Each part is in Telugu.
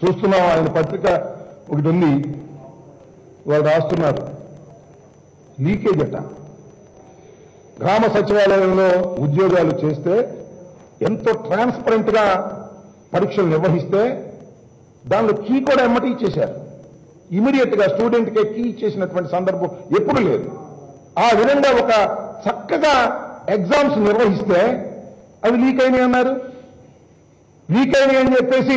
చూస్తున్నాం ఆయన పత్రిక ఒకటి ఉంది వాళ్ళు రాస్తున్నారు లీకేజ్ అట గ్రామ సచివాలయంలో ఉద్యోగాలు చేస్తే ఎంతో ట్రాన్స్పరెంట్ గా పరీక్షలు నిర్వహిస్తే దానిలో కీ కూడా ఎమ్మటి ఇచ్చేశారు ఇమీడియట్ గా స్టూడెంట్ కే కీ ఇచ్చేసినటువంటి సందర్భం ఎప్పుడు లేదు ఆ విధంగా ఒక చక్కగా ఎగ్జామ్స్ నిర్వహిస్తే అవి లీక్ అయినాయి అన్నారు లీక్ అయినాయి అని చెప్పేసి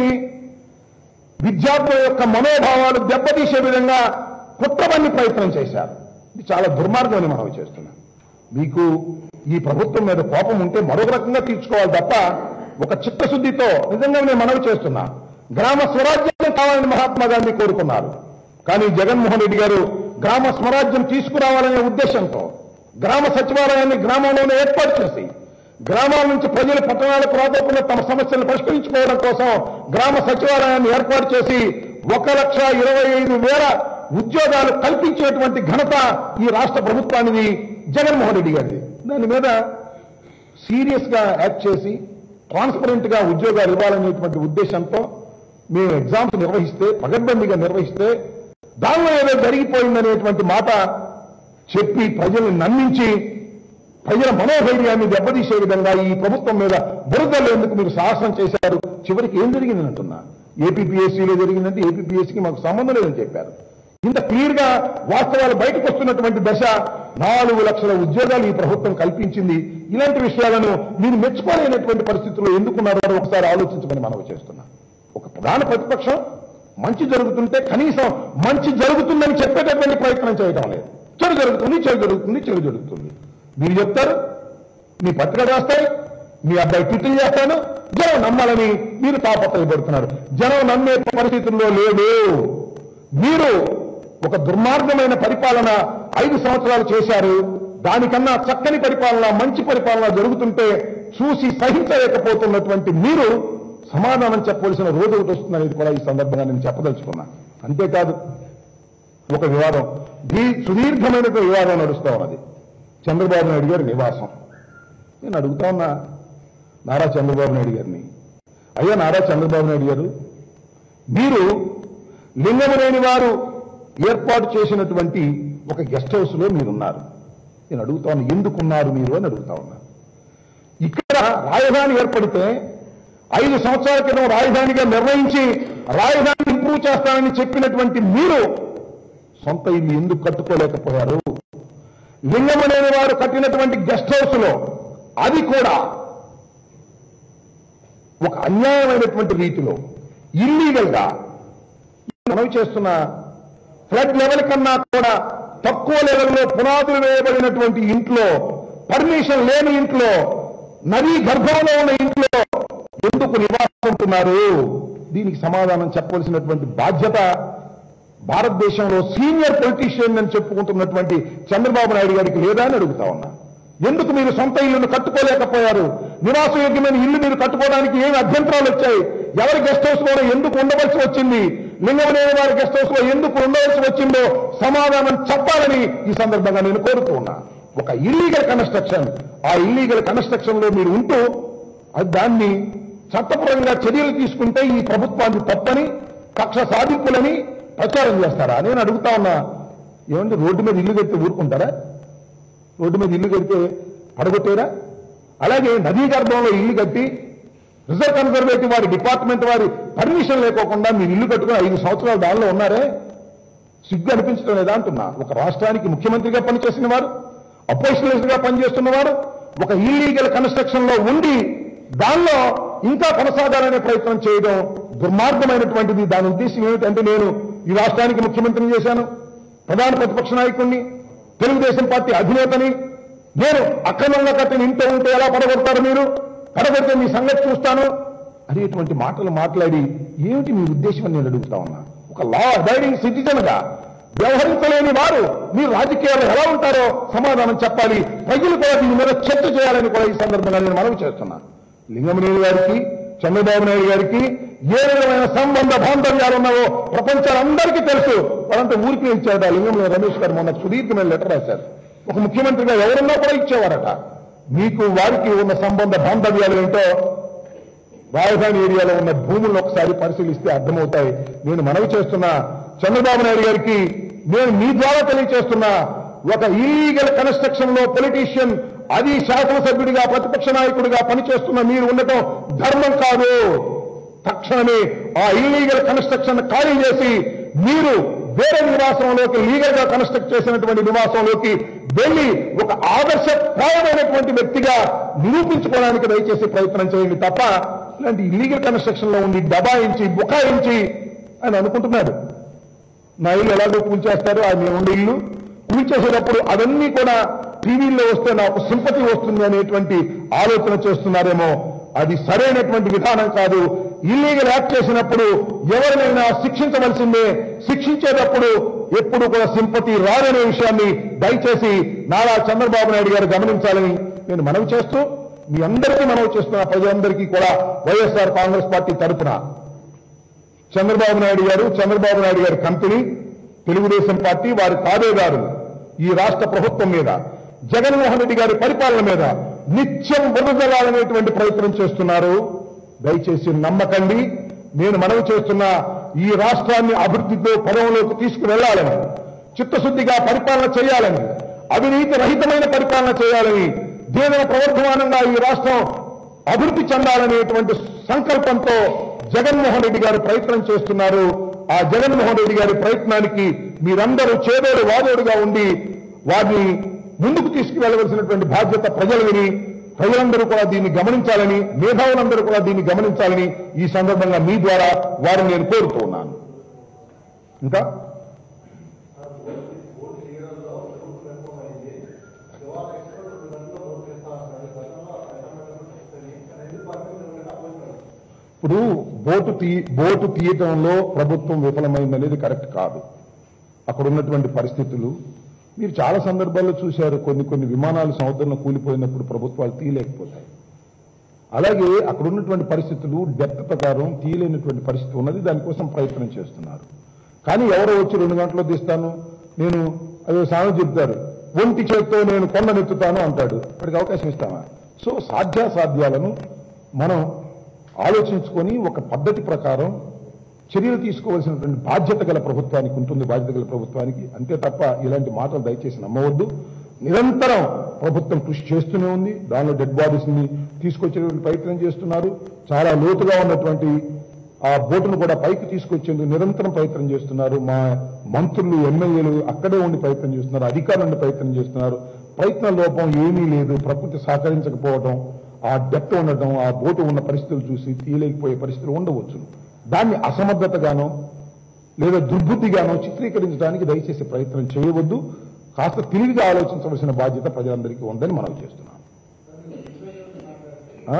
విద్యార్థుల యొక్క మనోభావాలు దెబ్బతీసే విధంగా కుట్రబన్ని ప్రయత్నం చేశారు ఇది చాలా దుర్మార్గమని మనం చేస్తున్నాం మీకు ఈ ప్రభుత్వం మీద కోపం ఉంటే మరొక రకంగా తీర్చుకోవాలి తప్ప ఒక చిత్తశుద్ధితో నిజంగా నేను మనవి చేస్తున్నా గ్రామ స్వరాజ్యం కావాలని మహాత్మా గాంధీ కోరుకున్నారు కానీ జగన్మోహన్ రెడ్డి గారు గ్రామ స్వరాజ్యం తీసుకురావాలనే ఉద్దేశంతో గ్రామ సచివాలయాన్ని గ్రామంలోనే ఏర్పాటు చేసి గ్రామాల నుంచి ప్రజలు పట్టణాలకు రాబోకుండా తమ సమస్యలను పరిష్కరించుకోవడం కోసం గ్రామ సచివాలయాన్ని ఏర్పాటు చేసి ఒక లక్ష ఇరవై ఐదు వేల ఉద్యోగాలు కల్పించేటువంటి ఘనత ఈ రాష్ట్ర ప్రభుత్వానికి జగన్మోహన్ రెడ్డి గారిది దాని మీద సీరియస్ గా యాక్ట్ చేసి ట్రాన్స్పరెంట్ గా ఉద్యోగాలు ఇవ్వాలనేటువంటి ఉద్దేశంతో మేము ఎగ్జామ్స్ నిర్వహిస్తే పగడ్బందీగా నిర్వహిస్తే దానిలో ఏదో జరిగిపోయిందనేటువంటి మాట చెప్పి ప్రజల్ని నమ్మించి ప్రజల మనోధైర్యాన్ని దెబ్బతీసే విధంగా ఈ ప్రభుత్వం మీద బురదలేందుకు మీరు సాహసం చేశారు చివరికి ఏం జరిగిందని అంటున్నా ఏపీపీఎస్సీలో జరిగిందంటే ఏపీపీఎస్సీకి మాకు సంబంధం లేదని చెప్పారు ఇంత క్లియర్ గా వాస్తవాలు బయటకు వస్తున్నటువంటి దశ నాలుగు లక్షల ఉద్యోగాలు ఈ ప్రభుత్వం కల్పించింది ఇలాంటి విషయాలను మీరు మెచ్చుకోలేనటువంటి పరిస్థితుల్లో ఎందుకున్నారో ఒకసారి ఆలోచించమని మనవి చేస్తున్నా ఒక ప్రధాన ప్రతిపక్షం మంచి జరుగుతుంటే కనీసం మంచి జరుగుతుందని చెప్పేటటువంటి ప్రయత్నం చేయడం లేదు చెడు జరుగుతుంది చెడు జరుగుతుంది చెడు జరుగుతుంది మీరు చెప్తారు మీ పత్రిక రాస్తాయి మీ అబ్బాయి ట్విట్లు చేస్తాను జనం నమ్మాలని మీరు తాపత్రయపడుతున్నారు జనం నమ్మే పరిస్థితుల్లో లేడు మీరు ఒక దుర్మార్గమైన పరిపాలన ఐదు సంవత్సరాలు చేశారు దానికన్నా చక్కని పరిపాలన మంచి పరిపాలన జరుగుతుంటే చూసి సహించలేకపోతున్నటువంటి మీరు సమాధానం చెప్పవలసిన రోజు ఒకటి వస్తుందనేది కూడా ఈ సందర్భంగా నేను చెప్పదలుచుకున్నా అంతేకాదు ఒక వివాదం దీ సుదీర్ఘమైన వివాదం నడుస్తా ఉన్నది చంద్రబాబు నాయుడు గారి నివాసం నేను అడుగుతా ఉన్నా నారా చంద్రబాబు నాయుడు గారిని అయ్యా నారా చంద్రబాబు నాయుడు గారు మీరు లింగమనేని వారు ఏర్పాటు చేసినటువంటి ఒక గెస్ట్ హౌస్ లో మీరున్నారు నేను అడుగుతా ఉన్నా ఎందుకున్నారు మీరు అని అడుగుతా ఉన్నా ఇక్కడ రాజధాని ఏర్పడితే ఐదు సంవత్సరాల క్రితం రాజధానిగా నిర్ణయించి రాజధాని ఇంప్రూవ్ చేస్తానని చెప్పినటువంటి మీరు సొంత ఇల్లు ఎందుకు కట్టుకోలేకపోయారు లింగమనేని వారు కట్టినటువంటి గెస్ట్ హౌస్ లో అది కూడా ఒక అన్యాయమైనటువంటి రీతిలో ఇల్లీగల్ గా మనవి చేస్తున్న ఫ్లడ్ లెవెల్ కన్నా కూడా తక్కువ లెవెల్లో పునాదులు వేయబడినటువంటి ఇంట్లో పర్మిషన్ లేని ఇంట్లో నదీ గర్భంలో ఉన్న ఇంట్లో ఎందుకు నివాసం ఉంటున్నారు దీనికి సమాధానం చెప్పవలసినటువంటి బాధ్యత భారతదేశంలో సీనియర్ పొలిటీషియన్ అని చెప్పుకుంటున్నటువంటి చంద్రబాబు నాయుడు గారికి లేదా అని అడుగుతా ఉన్నా ఎందుకు మీరు సొంత ఇల్లును కట్టుకోలేకపోయారు నివాసయోగ్యమైన ఇల్లు మీరు కట్టుకోవడానికి ఏమి అభ్యంతరాలు వచ్చాయి ఎవరి గెస్ట్ హౌస్ లో ఎందుకు ఉండవలసి వచ్చింది లింగమనేని వారి గెస్ట్ హౌస్ లో ఎందుకు ఉండవలసి వచ్చిందో సమాధానం చెప్పాలని ఈ సందర్భంగా నేను కోరుతూ ఉన్నా ఒక ఇల్లీగల్ కన్స్ట్రక్షన్ ఆ ఇల్లీగల్ కన్స్ట్రక్షన్ లో మీరు ఉంటూ అది దాన్ని చట్టపరంగా చర్యలు తీసుకుంటే ఈ ప్రభుత్వాన్ని తప్పని కక్ష సాధింపులని ప్రచారం చేస్తారా నేను అడుగుతా ఉన్నా ఏమంటే రోడ్డు మీద ఇల్లు కడితే ఊరుకుంటారా రోడ్డు మీద ఇల్లు కడితే పడగొట్టేరా అలాగే నదీ గర్భంలో ఇల్లు కట్టి రిజర్వ్ కన్జర్వేటివ్ వారి డిపార్ట్మెంట్ వారి పర్మిషన్ లేకోకుండా మీరు ఇల్లు కట్టుకుని ఐదు సంవత్సరాలు దానిలో ఉన్నారే సిగ్గు అనిపించడం లేదా అంటున్నా ఒక రాష్ట్రానికి ముఖ్యమంత్రిగా పనిచేసిన వారు అపోజిషనలిస్ట్ గా పనిచేస్తున్నవారు ఒక ఇల్లీగల్ కన్స్ట్రక్షన్ లో ఉండి దానిలో ఇంకా కొనసాగాలనే ప్రయత్నం చేయడం దుర్మార్గమైనటువంటిది దాని ఉద్దేశం ఏమిటంటే నేను ఈ రాష్ట్రానికి ముఖ్యమంత్రిని చేశాను ప్రధాన ప్రతిపక్ష నాయకుడిని తెలుగుదేశం పార్టీ అధినేతని నేను అక్రమంగా కట్టిన ఇంట్లో ఉంటే ఎలా పడగొడతారు మీరు పడగొడితే మీ సంగతి చూస్తాను అనేటువంటి మాటలు మాట్లాడి ఏమిటి మీ ఉద్దేశం అని నేను అడుగుతా ఉన్నా ఒక లా అబైడింగ్ సిటిజన్ గా వ్యవహరించలేని వారు మీరు రాజకీయాల్లో ఎలా ఉంటారో సమాధానం చెప్పాలి ప్రజలు కూడా దీని మీద చర్చ చేయాలని కూడా ఈ సందర్భంగా నేను మనవి చేస్తున్నా లింగమనేని గారికి చంద్రబాబు నాయుడు గారికి ఏ విధమైన సంబంధ బాంధవ్యాలు ఉన్నావో ప్రపంచాలందరికీ తెలుసు వాళ్ళంతా ఊరికి ఇచ్చారట లింగంలో రమేష్ గారు మొన్న సుదీర్ఘమైన లెటర్ రాశారు ఒక ముఖ్యమంత్రిగా ఎవరున్నా కూడా ఇచ్చేవారట మీకు వారికి ఉన్న సంబంధ బాంధవ్యాలు ఏంటో రాజధాని ఏరియాలో ఉన్న భూములను ఒకసారి పరిశీలిస్తే అర్థమవుతాయి నేను మనవి చేస్తున్నా చంద్రబాబు నాయుడు గారికి నేను మీ ద్వారా తెలియజేస్తున్నా ఒక ఇల్లీగల్ కన్స్ట్రక్షన్ లో పొలిటీషియన్ అది శాసనసభ్యుడిగా ప్రతిపక్ష నాయకుడిగా పనిచేస్తున్న మీరు ఉండటం ధర్మం కాదు తక్షణమే ఆ ఇల్లీగల్ కన్స్ట్రక్షన్ ఖాళీ చేసి మీరు వేరే నివాసంలోకి లీగల్ గా కన్స్ట్రక్ట్ చేసినటువంటి నివాసంలోకి వెళ్లి ఒక ఆదర్శప్రాయమైనటువంటి వ్యక్తిగా నిరూపించుకోవడానికి దయచేసి ప్రయత్నం చేయండి తప్ప ఇలాంటి ఇల్లీగల్ కన్స్ట్రక్షన్ లో ఉండి దబాయించి బుకాయించి అని అనుకుంటున్నాడు నా ఇల్లు ఎలాగో కూల్చేస్తారు ఆ మేము ఉండే ఇల్లు కూల్చేసేటప్పుడు అవన్నీ కూడా టీవీల్లో వస్తే నాకు సింపతి వస్తుంది అనేటువంటి ఆలోచన చేస్తున్నారేమో అది సరైనటువంటి విధానం కాదు ఇల్లీగల్ యాక్ట్ చేసినప్పుడు ఎవరినైనా శిక్షించవలసిందే శిక్షించేటప్పుడు ఎప్పుడు కూడా సింపతి రాదనే విషయాన్ని దయచేసి నారా చంద్రబాబు నాయుడు గారు గమనించాలని నేను మనవి చేస్తూ మీ అందరికీ మనవి చేస్తున్న ప్రజలందరికీ కూడా వైఎస్ఆర్ కాంగ్రెస్ పార్టీ తరపున చంద్రబాబు నాయుడు గారు చంద్రబాబు నాయుడు గారి కంపెనీ తెలుగుదేశం పార్టీ వారి తాబేదారులు ఈ రాష్ట్ర ప్రభుత్వం మీద జగన్మోహన్ రెడ్డి గారి పరిపాలన మీద నిత్యం బురదలాలనేటువంటి ప్రయత్నం చేస్తున్నారు దయచేసి నమ్మకండి నేను మనవి చేస్తున్న ఈ రాష్ట్రాన్ని అభివృద్ధితో పదంలోకి తీసుకువెళ్లాలని చిత్తశుద్ధిగా పరిపాలన చేయాలని అవినీతి రహితమైన పరిపాలన చేయాలని దీనిన ప్రవర్ధమానంగా ఈ రాష్ట్రం అభివృద్ధి చెందాలనేటువంటి సంకల్పంతో జగన్మోహన్ రెడ్డి గారు ప్రయత్నం చేస్తున్నారు ఆ జగన్మోహన్ రెడ్డి గారి ప్రయత్నానికి మీరందరూ చేదోడు వాదోడుగా ఉండి వారిని ముందుకు తీసుకువెళ్ళవలసినటువంటి బాధ్యత ప్రజలు విని ప్రజలందరూ కూడా దీన్ని గమనించాలని మేధావులందరూ కూడా దీన్ని గమనించాలని ఈ సందర్భంగా మీ ద్వారా వారిని నేను కోరుతూ ఉన్నాను ఇంకా ఇప్పుడు బోటు తీ బోటు తీయటంలో ప్రభుత్వం విఫలమైందనేది కరెక్ట్ కాదు అక్కడ ఉన్నటువంటి పరిస్థితులు మీరు చాలా సందర్భాల్లో చూశారు కొన్ని కొన్ని విమానాలు సముద్రంలో కూలిపోయినప్పుడు ప్రభుత్వాలు తీయలేకపోతాయి అలాగే అక్కడ ఉన్నటువంటి పరిస్థితులు డెప్త్ ప్రకారం తీయలేనటువంటి పరిస్థితి ఉన్నది దానికోసం ప్రయత్నం చేస్తున్నారు కానీ ఎవరో వచ్చి రెండు గంటల్లో తీస్తాను నేను అదే సామెత చెప్తారు ఒంటి చేత్తో నేను కొండనెత్తుతాను అంటాడు వాడికి అవకాశం ఇస్తామా సో సాధ్యాసాధ్యాలను మనం ఆలోచించుకొని ఒక పద్ధతి ప్రకారం చర్యలు తీసుకోవాల్సినటువంటి బాధ్యత గల ప్రభుత్వానికి ఉంటుంది బాధ్యత గల ప్రభుత్వానికి అంతే తప్ప ఇలాంటి మాటలు దయచేసి నమ్మవద్దు నిరంతరం ప్రభుత్వం కృషి చేస్తూనే ఉంది దానిలో డెడ్ బాడీస్ ని తీసుకొచ్చేటువంటి ప్రయత్నం చేస్తున్నారు చాలా లోతుగా ఉన్నటువంటి ఆ బోటును కూడా పైకి తీసుకొచ్చేందుకు నిరంతరం ప్రయత్నం చేస్తున్నారు మా మంత్రులు ఎమ్మెల్యేలు అక్కడే ఉండి ప్రయత్నం చేస్తున్నారు అధికారులు ఉండి ప్రయత్నం చేస్తున్నారు ప్రయత్న లోపం ఏమీ లేదు ప్రకృతి సహకరించకపోవడం ఆ డెప్త్ ఉండటం ఆ బోటు ఉన్న పరిస్థితులు చూసి తీయలేకపోయే పరిస్థితులు ఉండవచ్చు దాన్ని అసమర్థతగానో లేదా దుర్బుద్ధిగానో చిత్రీకరించడానికి దయచేసి ప్రయత్నం చేయవద్దు కాస్త తెలివిగా ఆలోచించవలసిన బాధ్యత ప్రజలందరికీ ఉందని మనం చేస్తున్నాం ఆ?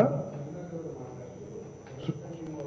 సు-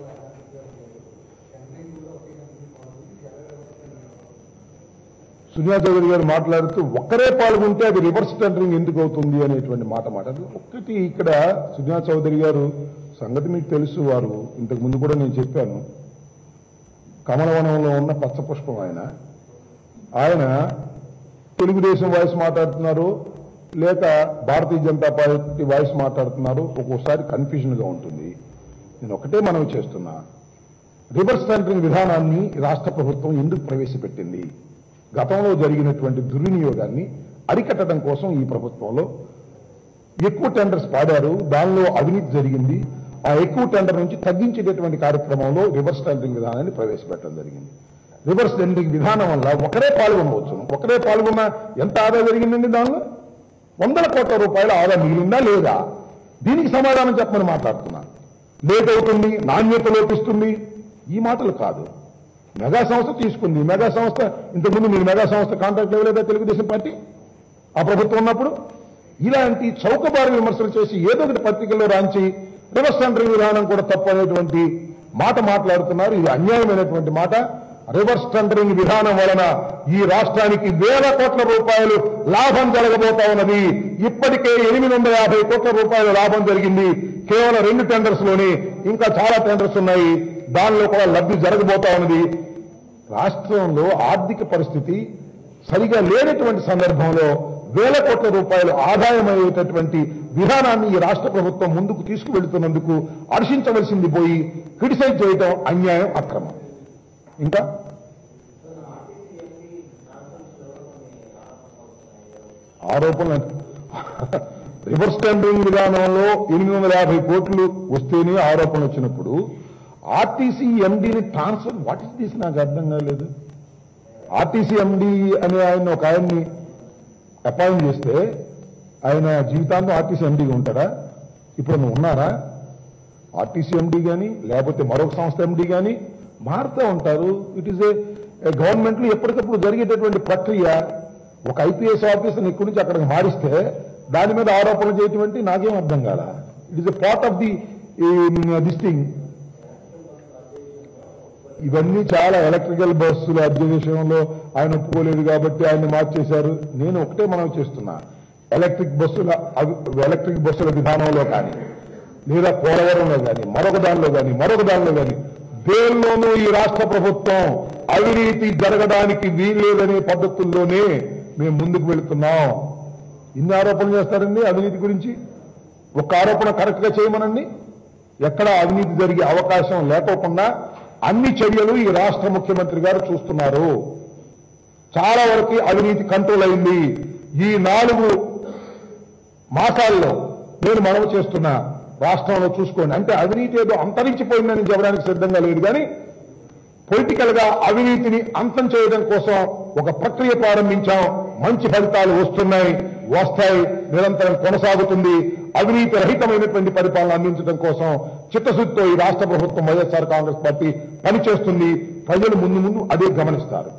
సునీతా చౌదరి గారు మాట్లాడుతూ ఒక్కరే పాల్గొంటే అది రివర్స్ టెండరింగ్ ఎందుకు అవుతుంది అనేటువంటి మాట మాట్లాడు ఒక్కటి ఇక్కడ సునీతా చౌదరి గారు సంగతి మీకు తెలుసు వారు ఇంతకు ముందు కూడా నేను చెప్పాను కమలవనంలో ఉన్న పచ్చ పుష్పం ఆయన ఆయన తెలుగుదేశం వాయిస్ మాట్లాడుతున్నారు లేక భారతీయ జనతా పార్టీ వాయిస్ మాట్లాడుతున్నారు ఒక్కోసారి కన్ఫ్యూజన్ గా ఉంటుంది నేను ఒకటే మనవి చేస్తున్నా రివర్స్ టెండరింగ్ విధానాన్ని రాష్ట్ర ప్రభుత్వం ఎందుకు ప్రవేశపెట్టింది గతంలో జరిగినటువంటి దుర్వినియోగాన్ని అరికట్టడం కోసం ఈ ప్రభుత్వంలో ఎక్కువ టెండర్స్ పాడారు దానిలో అవినీతి జరిగింది ఆ ఎక్కువ టెండర్ నుంచి తగ్గించేటటువంటి కార్యక్రమంలో రివర్స్ టెండరింగ్ విధానాన్ని ప్రవేశపెట్టడం జరిగింది రివర్స్ టెండరింగ్ విధానం వల్ల ఒకరే పాల్గొనవచ్చు ఒకరే పాల్గొన్న ఎంత ఆదా జరిగిందండి దానిలో వందల కోట్ల రూపాయల ఆదా మిగిలిందా లేదా దీనికి సమాధానం చెప్పమని మాట్లాడుతున్నా లేట్ అవుతుంది నాణ్యత లోపిస్తుంది ఈ మాటలు కాదు మెగా సంస్థ తీసుకుంది మెగా సంస్థ ఇంతకుముందు మీరు మెగా సంస్థ కాంట్రాక్ట్ ఇవ్వలేదా తెలుగుదేశం పార్టీ ఆ ప్రభుత్వం ఉన్నప్పుడు ఇలాంటి చౌకబారు విమర్శలు చేసి ఏదో ఒకటి పత్రికల్లో రాంచి రివర్స్ టెండరింగ్ విధానం కూడా తప్పు అనేటువంటి మాట మాట్లాడుతున్నారు ఇది అన్యాయమైనటువంటి మాట రివర్స్ టెండరింగ్ విధానం వలన ఈ రాష్ట్రానికి వేల కోట్ల రూపాయలు లాభం జరగబోతా ఉన్నది ఇప్పటికే ఎనిమిది వందల యాభై కోట్ల రూపాయల లాభం జరిగింది కేవలం రెండు టెండర్స్ లోనే ఇంకా చాలా టెండర్స్ ఉన్నాయి దానిలో కూడా లబ్ధి జరగబోతా ఉన్నది రాష్ట్రంలో ఆర్థిక పరిస్థితి సరిగా లేనటువంటి సందర్భంలో వేల కోట్ల రూపాయలు ఆదాయమయ్యేటటువంటి విధానాన్ని ఈ రాష్ట్ర ప్రభుత్వం ముందుకు తీసుకువెళ్తున్నందుకు హర్షించవలసింది పోయి క్రిటిసైజ్ చేయడం అన్యాయం అక్రమం ఇంకా ఆరోపణలు రివర్స్ టెండరింగ్ విధానంలో ఎనిమిది వందల యాభై కోట్లు వస్తేనే ఆరోపణలు వచ్చినప్పుడు ఆర్టీసీ ఎండీని ట్రాన్స్ఫర్ వాట్ ఇస్ దిస్ నాకు అర్థం కాలేదు ఆర్టీసీ ఎండీ అనే ఆయన ఒక ఆయన్ని అపాయింట్ చేస్తే ఆయన జీవితాంతం ఆర్టీసీ ఎండీగా ఉంటాడా ఇప్పుడు నువ్వు ఉన్నారా ఆర్టీసీ ఎండీ కానీ లేకపోతే మరొక సంస్థ ఎండీ కానీ మారుతూ ఉంటారు ఇట్ ఈస్ ఏ గవర్నమెంట్ లో ఎప్పటికప్పుడు జరిగేటటువంటి ప్రక్రియ ఒక ఐపీఎస్ ఆఫీసర్ ఇక్కడి నుంచి అక్కడికి మారిస్తే దాని మీద ఆరోపణలు చేయటువంటి నాకేం అర్థం కాల it is a part of the this thing ఇవన్నీ చాలా ఎలక్ట్రికల్ బస్సుల అద్దె విషయంలో ఆయన ఒప్పుకోలేదు కాబట్టి ఆయన మార్చేశారు నేను ఒకటే మనం చేస్తున్నా ఎలక్ట్రిక్ బస్సుల అవి- ఎలక్ట్రిక్ బస్సుల విధానంలో కానీ లేదా పోలవరంలో కానీ మరొక దానిలో కానీ మరొక దానిలో కానీ దేనిలోనూ ఈ రాష్ట్ర ప్రభుత్వం అవినీతి జరగడానికి వీల్లేదనే పద్ధతుల్లోనే మేము ముందుకు వెళుతున్నాం ఇన్ని ఆరోపణలు చేస్తారండి అవినీతి గురించి ఒక ఆరోపణ కరెక్ట్ గా చేయమనండి ఎక్కడ అవినీతి జరిగే అవకాశం లేకోకుండా అన్ని చర్యలు ఈ రాష్ట్ర ముఖ్యమంత్రి గారు చూస్తున్నారు చాలా వరకు అవినీతి కంట్రోల్ అయింది ఈ నాలుగు మాసాల్లో నేను మనవి చేస్తున్నా రాష్ట్రంలో చూసుకోండి అంటే అవినీతి ఏదో అంతరించిపోయిందని చెప్పడానికి సిద్ధంగా లేదు కానీ పొలిటికల్ గా అవినీతిని అంతం చేయడం కోసం ఒక ప్రక్రియ ప్రారంభించాం మంచి ఫలితాలు వస్తున్నాయి వస్తాయి నిరంతరం కొనసాగుతుంది అవినీతి రహితమైనటువంటి పరిపాలన అందించడం కోసం చిత్తశుద్ధితో ఈ రాష్ట్ర ప్రభుత్వం వైఎస్ఆర్ కాంగ్రెస్ పార్టీ పనిచేస్తుంది ప్రజలు ముందు ముందు అదే గమనిస్తారు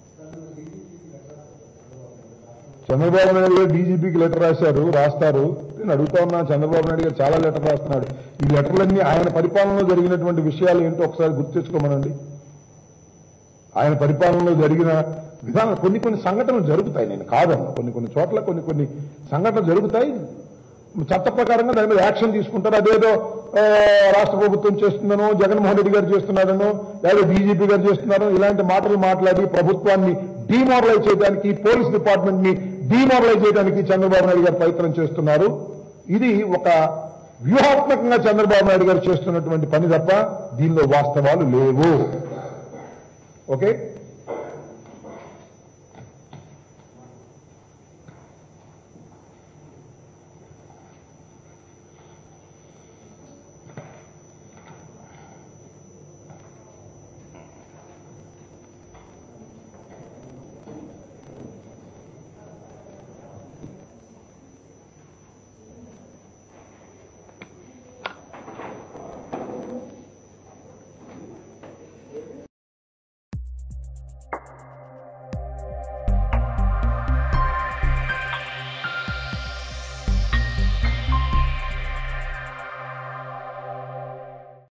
చంద్రబాబు నాయుడు గారు డీజీపీకి లెటర్ రాశారు రాస్తారు నేను అడుగుతా ఉన్నా చంద్రబాబు నాయుడు గారు చాలా లెటర్ రాస్తున్నాడు ఈ లెటర్లన్నీ ఆయన పరిపాలనలో జరిగినటువంటి విషయాలు ఏంటో ఒకసారి గుర్తు తెచ్చుకోమనండి ఆయన పరిపాలనలో జరిగిన విధానం కొన్ని కొన్ని సంఘటనలు జరుగుతాయి నేను కాదన్న కొన్ని కొన్ని చోట్ల కొన్ని కొన్ని సంఘటనలు జరుగుతాయి చట్ట ప్రకారంగా దాని మీద యాక్షన్ తీసుకుంటారు అదేదో ఆ, రాష్ట్ర ప్రభుత్వం చేస్తుందనో జగన్మోహన్ రెడ్డి గారు చేస్తున్నారనో లేదా బీజేపీ గారు చేస్తున్నారో ఇలాంటి మాటలు మాట్లాడి ప్రభుత్వాన్ని డిమారలైజ్ చేయడానికి పోలీస్ డిపార్ట్మెంట్ ని డిమారలైజ్ చేయడానికి చంద్రబాబు నాయుడు గారు ప్రయత్నం చేస్తున్నారు ఇది ఒక వ్యూహాత్మకంగా చంద్రబాబు నాయుడు గారు చేస్తున్నటువంటి పని తప్ప దీనిలో వాస్తవాలు లేవు ఓకే